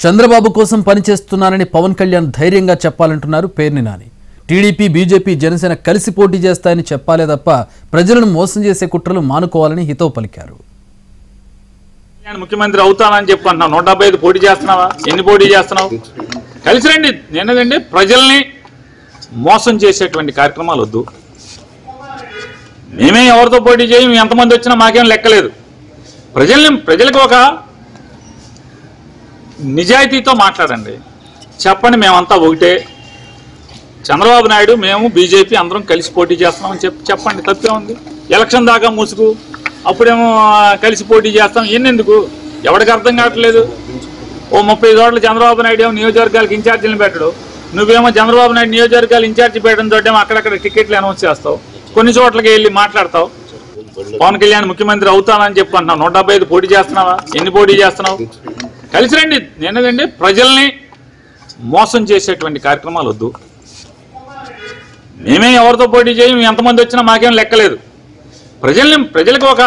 చంద్రబాబు కోసం పనిచేస్తున్నానని పవన్ కళ్యాణ్ ధైర్యంగా చెప్పాలంటున్నారు పేర్ని నాని టీడీపీ బీజేపీ జనసేన కలిసి పోటీ చేస్తాయని చెప్పాలే తప్ప ప్రజలను మోసం చేసే కుట్రలు మానుకోవాలని హితవు పలికారు నేను ముఖ్యమంత్రి అవుతానని చెప్పి అంటున్నావు నూట డెబ్బై ఐదు పోటీ చేస్తున్నావా ఎన్ని పోటీ చేస్తున్నావు కలిసి రండి నేనేదండి ప్రజల్ని మోసం చేసేటువంటి కార్యక్రమాలు వద్దు మేమే ఎవరితో పోటీ చేయం ఎంతమంది వచ్చినా మాకేం లెక్కలేదు ప్రజల్ని ప్రజలకు ఒక నిజాయితీతో మాట్లాడండి చెప్పండి మేమంతా ఒకటే చంద్రబాబు నాయుడు మేము బీజేపీ అందరం కలిసి పోటీ చేస్తున్నామని చెప్పి చెప్పండి తప్పే ఉంది ఎలక్షన్ దాకా ముసుగు అప్పుడేమో ఆ, కలిసి పోటీ చేస్తాం ఎన్నెందుకు ఎవరికి అర్థం కావట్లేదు ఓ ముప్పై చోట్ల చంద్రబాబు నాయుడు ఏమో నియోజకవర్గాలకు ఇన్ఛార్జీలను పెట్టడు నువ్వేమో చంద్రబాబు నాయుడు నియోజకవర్గాలు ఇన్ఛార్జి పెట్టడం తోటి ఏమో అక్కడక్కడ టికెట్లు అనౌన్స్ చేస్తావు కొన్ని చోట్లకి వెళ్ళి మాట్లాడతావు పవన్ కళ్యాణ్ ముఖ్యమంత్రి అవుతానని చెప్పి అంటున్నావు నూట డెబ్బై ఐదు పోటీ చేస్తున్నావా ఎన్ని పోటీ చేస్తున్నావు కలిసి రండి నేనేదండి ప్రజల్ని మోసం చేసేటువంటి కార్యక్రమాలు వద్దు మేమే ఎవరితో పోటీ చేయం ఎంతమంది వచ్చినా మాకేం లెక్కలేదు ప్రజల్ని ప్రజలకు ఒక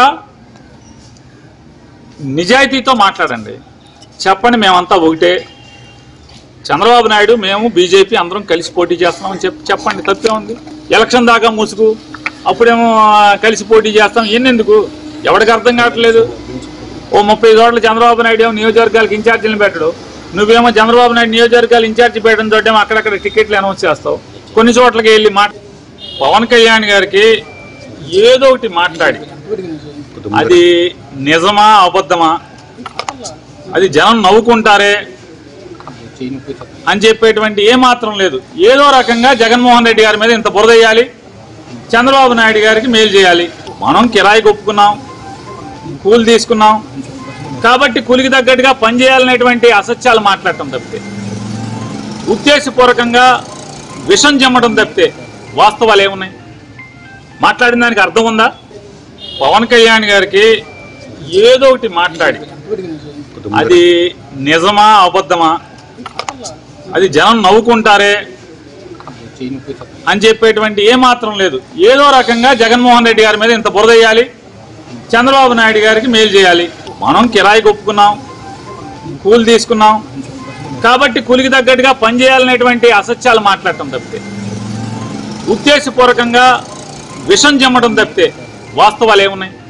నిజాయితీతో మాట్లాడండి చెప్పండి మేమంతా ఒకటే చంద్రబాబు నాయుడు మేము బీజేపీ అందరం కలిసి పోటీ చేస్తున్నామని చెప్పి చెప్పండి తప్పే ఉంది ఎలక్షన్ దాకా ముసుగు అప్పుడేమో ఆ, కలిసి పోటీ చేస్తాం ఎన్నెందుకు ఎవరికి అర్థం కావట్లేదు ఓ ముప్పై చోట్ల చంద్రబాబు నాయుడు ఏమో నియోజకవర్గాలకు ఇన్ఛార్జీలను పెట్టడు నువ్వేమో చంద్రబాబు నాయుడు నియోజకవర్గాలు ఇన్ఛార్జి పెట్టడం తోటి ఏమో అక్కడక్కడ టికెట్లు అనౌన్స్ చేస్తావు కొన్ని చోట్లకి వెళ్ళి మాట పవన్ కళ్యాణ్ గారికి ఏదో ఒకటి మాట్లాడి అది నిజమా అబద్ధమా అది జనం నవ్వుకుంటారే అని చెప్పేటువంటి ఏ మాత్రం లేదు ఏదో రకంగా జగన్మోహన్ రెడ్డి గారి మీద ఇంత బురదయ్యాలి చంద్రబాబు నాయుడు గారికి మేలు చేయాలి మనం కిరాయికి ఒప్పుకున్నాం కూలి తీసుకున్నాం కాబట్టి కూలికి తగ్గట్టుగా పనిచేయాలనేటువంటి అసత్యాలు మాట్లాడటం తప్పితే ఉద్దేశపూర్వకంగా విషం జమ్మడం తప్పితే వాస్తవాలు ఏమున్నాయి మాట్లాడిన దానికి అర్థం ఉందా పవన్ కళ్యాణ్ గారికి ఏదో ఒకటి మాట్లాడి అది నిజమా అబద్ధమా అది జనం నవ్వుకుంటారే అని చెప్పేటువంటి ఏ మాత్రం లేదు ఏదో రకంగా జగన్మోహన్ రెడ్డి గారి మీద ఇంత బురదయ్యాలి చంద్రబాబు నాయుడు గారికి మేలు చేయాలి మనం కిరాయికి ఒప్పుకున్నాం కూలి తీసుకున్నాం కాబట్టి కూలికి తగ్గట్టుగా పనిచేయాలనేటువంటి అసత్యాలు మాట్లాడటం తప్పితే ఉద్దేశపూర్వకంగా విషం జమ్మడం తప్పితే వాస్తవాలు ఏమున్నాయి